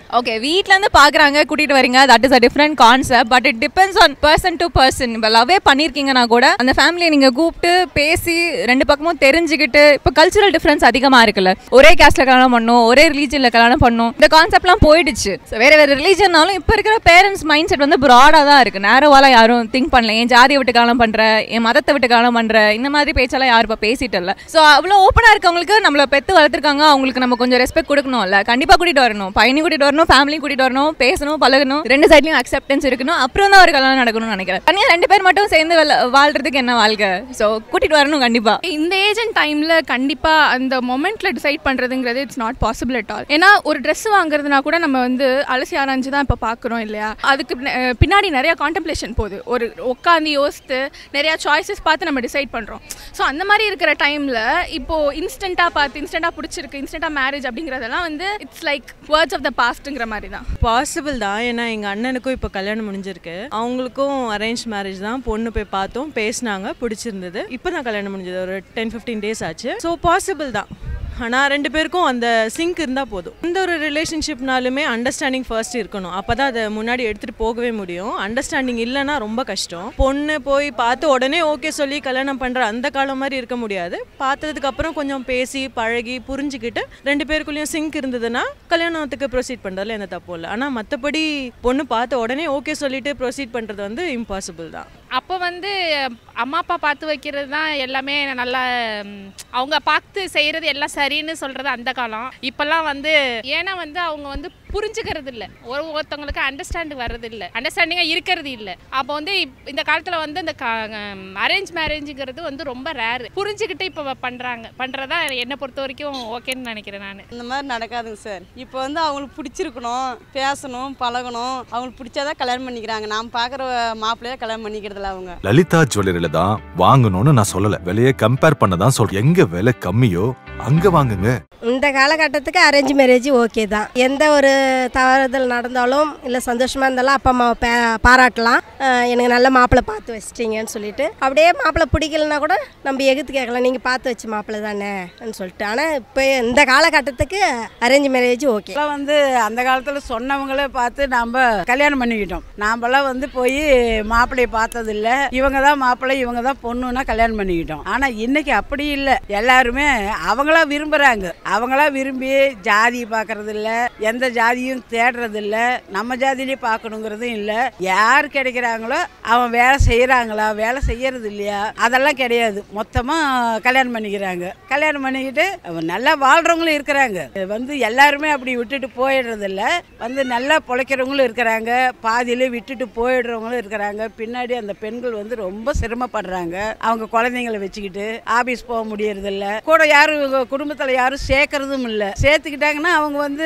okay வீட்ல இருந்து பாக்குறாங்க கூட்டிட்டு வரீங்க that is a different concept but it depends on person to person இப்போ லவ்வே பண்ணிருக்கீங்கன்னா கூட அந்த ஃபேமிலியை நீங்க கூப்பிட்டு பேசி ரெண்டு பக்கமும் தெரிஞ்சுக்கிட்டு இப்போ கல்ச்சுரல் டிஃபரன்ஸ் அதிகமா இருக்குல்ல ஒரே கேஸ்ட்ல கல்யாணம் பண்ணும் ஒரே ரிலீஜன்ல கல்யாணம் பண்ணும் இந்த கான்செப்ட்லாம் போயிடுச்சு So, வேற வேற ரிலீஜன்னாலும் இப்போ இருக்கிற பேரண்ட்ஸ் மைண்ட் செட் வந்து ப்ராடா தான் இருக்கு நேரோவாலாம் யாரும் திங்க் பண்ணல என் ஜாதியை விட்டு கல்யாணம் பண்ற என் மதத்தை விட்டு கல்யாணம் பண்ற இந்த மாதிரி பேச்செல்லாம் யாரும் இப்போ பேசிட்டு இல்ல ஸோ அவ்வளோ ஓப்பனா இருக்கவங்களுக்கு நம்மள பெத்து வளர்த்துருக்காங்க அவங்களுக்கு நம்ம கொஞ்சம் ரெஸ்பெக்ட் கொடுக்கணும்ல கண்டிப்பா கூட்டிட்டு வரணும் பையனையும் கூட்டிட்டு வரணும் ஃபேமிலியும் கூட்டிட்டு வரணும் பேசணும் பழகணும் ரெண்டு சைட்லயும் அக்செப்டன்ஸ் இருக்கணும் அப்புறம் தான் ஒரு கல்யாணம் நடக்கணும்னு நினைக்கிறேன் தனியா ரெண்டு பேர் மட்டும் சேர்ந்து வெள்ள- வாழ்றதுக்கு என்ன வாழ்க்கை ஸோ கூட்டிட்டு வரணும் கண்டிப்பா இந்த ஏஜ் அண்ட் டைமில் கண்டிப்பாக அந்த மொமெண்ட்டில் டிசைட் பண்ணுறதுங்கிறது it's not possible at all ஏன்னா ஒரு ட்ரெஸ் வாங்குறதுனா கூட நம்ம வந்து அலசி ஆராய்ஞ்சு தான் இப்போ பார்க்குறோம் இல்லையா அதுக்கு பின்ன- அஹ் பின்னாடி நிறையா கான்டெம்ப்ளேஷன் போகுது ஒரு உட்காந்து யோசித்து நிறையா சாய்ஸஸ் பார்த்து நம்ம டிசைட் பண்ணுறோம் ஸோ அந்த மாதிரி இருக்கிற டைமில் இப்போது இன்ஸ்டண்ட்டாக பார்த்து இன்ஸ்டண்ட்டாக பிடிச்சிருக்கு இன்ஸ்டண்ட்டாக மேரேஜ் அப்படிங்கிறதெல்லாம் வந்து it's like words of the பாஸ்ட்டுங்கிற மாதிரி தான் பாசிபிள் தான் ஏன்னா எங்கள் அண்ணனுக்கும் இப்போ கல்யாணம் முடிஞ்சிருக்கு அவங்களுக்கும் அரேஞ்ச் மேரேஜ் தான் பொண்ணு போய் பார்த்தோம் பேசினாங்க பிடிச்சிருந்தது இப்போ தான் கல்யாணம் முடிஞ்சது ஒரு டென் ஃபிஃப்டீன் டேஸ் ஆச்சு ஸோ பாசிபிள் தான் ஆனால் ரெண்டு பேருக்கும் அந்த சிங்க் இருந்தால் போதும் எந்த ஒரு ரிலேஷன்ஷிப்னாலுமே அண்டர்ஸ்டாண்டிங் ஃபர்ஸ்ட் இருக்கணும் அப்போ தான் அதை முன்னாடி எடுத்துகிட்டு போகவே முடியும் அண்டர்ஸ்டாண்டிங் இல்லைன்னா ரொம்ப கஷ்டம் பொண்ணு போய் பார்த்து உடனே ஓகே சொல்லி கல்யாணம் பண்ணுற அந்த காலம் மாதிரி இருக்க முடியாது பார்த்ததுக்கு அப்புறம் கொஞ்சம் பேசி பழகி புரிஞ்சுக்கிட்டு ரெண்டு பேருக்குள்ளேயும் சிங்க் இருந்ததுன்னா கல்யாணத்துக்கு ப்ரொசீட் பண்ணுறதுல எந்த தப்பும் இல்லை ஆனால் மற்றபடி பொண்ணு பார்த்த உடனே ஓகே சொல்லிட்டு ப்ரொசீட் பண்ணுறது வந்து இம்பாசிபிள் தான் அப்போ வந்து அம்மா அப்பா பார்த்து வைக்கிறது தான் எல்லாமே நல்லா ம், அவங்க பார்த்து செய்கிறது எல்லாம் சரின்னு சொல்கிறது அந்த காலம் இப்போல்லாம் வந்து ஏன்னா வந்து அவங்க வந்து புரிஞ்சுக்கிறது இல்லை ஒரு ஒருத்தவங்களுக்கு அண்டர்ஸ்டாண்ட் வர்றது இல்லை அண்டர்ஸ்டாண்டிங்காக இருக்கிறது இல்லை அப்போ வந்து இப்- இந்த காலத்தில் வந்து இந்த அரேஞ்ச் மேரேஜுங்கிறது வந்து ரொம்ப ரேரு புரிஞ்சுக்கிட்டு இப்போ பண்ணுறாங்க பண்ணுறதா என்னை பொறுத்த வரைக்கும் ஓகேன்னு நினைக்கிறேன் நான் இந்த மாதிரி நடக்காதுங்க சார் இப்போ வந்து அவங்களுக்கு பிடிச்சிருக்கணும் பேசணும் பழகணும் அவங்களுக்கு பிடிச்சாதான் கல்யாணம் பண்ணிக்கிறாங்க நாம் பார்க்குற மாப்பிள்ளையே கல்யாணம் பண்ணிக்கிறதில்ல அவங்க லலிதா ஜுவல்லரியில தான் வாங்கணும்னு நான் சொல்லல விலையை கம்பேர் பண்ண தான் சொல்றேன் எங்க விலை கம்மியோ அங்க வாங்குங்க இந்த காலகட்டத்துக்கு அரேஞ்ச் மேரேஜ் ஓகே தான் எந்த ஒரு தவறுதல் நடந்தாலும் இல்லை சந்தோஷமாக இருந்தாலும் அப்பா அம்மாவை பே பாராட்டலாம் அஹ் எனக்கு நல்ல மாப்பிள்ளை பார்த்து வச்சிட்டீங்கன்னு சொல்லிட்டு அப்படியே மாப்பிள்ளை பிடிக்கலனா கூட நம்ம எகுத்து கேட்கலாம் நீங்கள் பார்த்து வச்ச மாப்பிள்ளை தானேன்னு சொல்லிட்டு ஆனால் இப்போ இந்த காலகட்டத்துக்கு அரேஞ்ச் மேரேஜ் ஓகே எல்லாம் வந்து அந்த காலத்தில் சொன்னவங்களே பார்த்து நாம் கல்யாணம் பண்ணிக்கிட்டோம் நாமெல்லாம் வந்து போய் மாப்பிள்ளையை பார்த்ததில்ல இவங்க தான் மாப்பிள்ளை இவங்க தான் பொண்ணுன்னா கல்யாணம் பண்ணிக்கிட்டோம் ஆனால் இன்னைக்கு அப்படி இல்லை எல்லாருமே அவங்களா விரும்புகிறாங்க அவங்களா விரும்பி ஜாதி பார்க்கறது இல்ல எந்த ஜாதியும் தேடுறது இல்ல நம்ம ஜாதியிலே பார்க்கணுங்கிறதும் இல்லை யார் கிடைக்கிறாங்களோ அவன் வேலை செய்கிறாங்களா வேலை செய்யறது இல்லையா அதெல்லாம் கிடையாது மொத்தமாக கல்யாணம் பண்ணிக்கிறாங்க கல்யாணம் பண்ணிக்கிட்டு நல்லா வாழ்கிறவங்களும் இருக்கிறாங்க வந்து எல்லாருமே அப்படி விட்டுட்டு போயிடுறது இல்ல வந்து நல்லா பிழைக்கிறவங்களும் இருக்கிறாங்க பாதியில விட்டுட்டு போயிடுறவங்களும் இருக்கிறாங்க பின்னாடி அந்த பெண்கள் வந்து ரொம்ப சிரமப்படுறாங்க அவங்க குழந்தைங்களை வச்சுக்கிட்டு ஆபீஸ் போக முடியறது இல்ல கூட யாரும் இவங்க குடும்பத்துல யாரும் சேர்க்கறதும் இல்ல சேர்த்துக்கிட்டாங்கன்னா அவங்க வந்து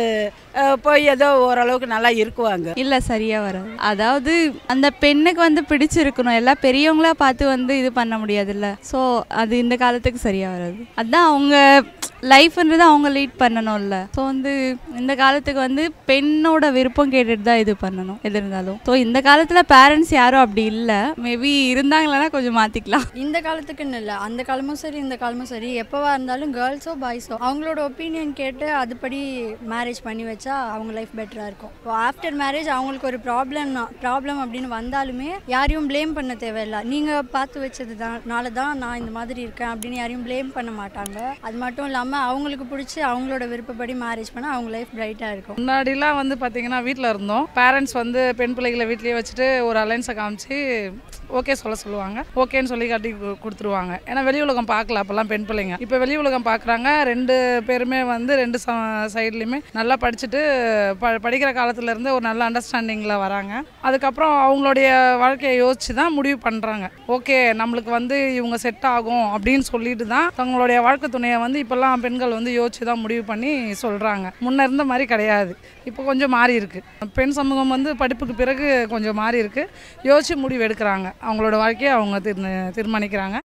அஹ், போய் ஏதோ ஓரளவுக்கு நல்லா இருக்குவாங்க இல்லை சரியாக வராது அதாவது அந்த பெண்ணுக்கு வந்து பிடிச்சிருக்கணும் எல்லாம் பெரியவங்களா பார்த்து வந்து இது பண்ண முடியாதுல்ல ஸோ அது இந்த காலத்துக்கு சரியாக வராது அதான் அவங்க லைஃப்ன்றது அவங்க லீட் பண்ணணும்ல ஸோ வந்து இந்த காலத்துக்கு வந்து பெண்ணோட விருப்பம் கேட்டுட்டு தான் இது பண்ணணும் எது இருந்தாலும் ஸோ இந்த காலத்தில் பேரண்ட்ஸ் யாரும் அப்படி இல்லை மேபி இருந்தாங்களா கொஞ்சம் மாற்றிக்கலாம் இந்த காலத்துக்குன்னு இல்லை அந்த காலமும் சரி இந்த காலமும் சரி எப்போவா இருந்தாலும் கேர்ள்ஸோ பாய்ஸோ அவங்களோட ஒப்பீனியன் கேட்டு அதுபடி மேரேஜ் பண்ணி வச்சா அவங்க லைஃப் பெட்டராக இருக்கும் இப்போ ஆஃப்டர் மேரேஜ் அவங்களுக்கு ஒரு ப்ராப்ளம் ப்ராப்ளம் அப்படின்னு வந்தாலுமே யாரையும் ப்ளேம் பண்ண தேவையில்லை நீங்கள் பார்த்து வச்சது தான் நால தான் நான் இந்த மாதிரி இருக்கேன் அப்படின்னு யாரையும் ப்ளேம் பண்ண மாட்டாங்க அது மட்டும் இல்லாமல் அவங்களுக்கு பிடிச்சி அவங்களோட விருப்பப்படி மேரேஜ் பண்ணால் அவங்க லைஃப் பிரைட்டாக இருக்கும் முன்னாடிலாம் வந்து பார்த்தீங்கன்னா வீட்டில் இருந்தோம் பேரண்ட்ஸ் வந்து பெண் பிள்ளைகளை வீட்லேயே வச்சுட்டு ஒரு அலைன்ஸை காமிச்சு ஓகே சொல்ல சொல்லுவாங்க ஓகேன்னு சொல்லி கட்டி கு- கொடுத்துருவாங்க ஏன்னா வெளி உலகம் பார்க்கல அப்போல்லாம் பெண் பிள்ளைங்க இப்போ வெளி உலகம் பார்க்குறாங்க ரெண்டு பேருமே வந்து ரெண்டு சைட்லேயுமே நல்லா படிச்சுட்டு ப படிக்கிற காலத்துல இருந்து ஒரு நல்ல அண்டர்ஸ்டாண்டிங்கில் வராங்க அதுக்கப்புறம் அவங்களுடைய வாழ்க்கையை யோசிச்சு தான் முடிவு பண்ணுறாங்க ஓகே நம்மளுக்கு வந்து இவங்க செட் ஆகும் அப்படின்னு சொல்லிட்டு தான் தங்களுடைய வாழ்க்கை துணையை வந்து இப்போல்லாம் பெண்கள் வந்து யோசிச்சு தான் முடிவு பண்ணி சொல்கிறாங்க முன்ன இருந்த மாதிரி கிடையாது இப்போ கொஞ்சம் மாறி இருக்கு பெண் சமூகம் வந்து படிப்புக்கு பிறகு கொஞ்சம் மாறி இருக்கு யோசிச்சு முடிவு எடுக்கிறாங்க அவங்களோட வாழ்க்கையை அவங்க தீர்மானிக்கிறாங்க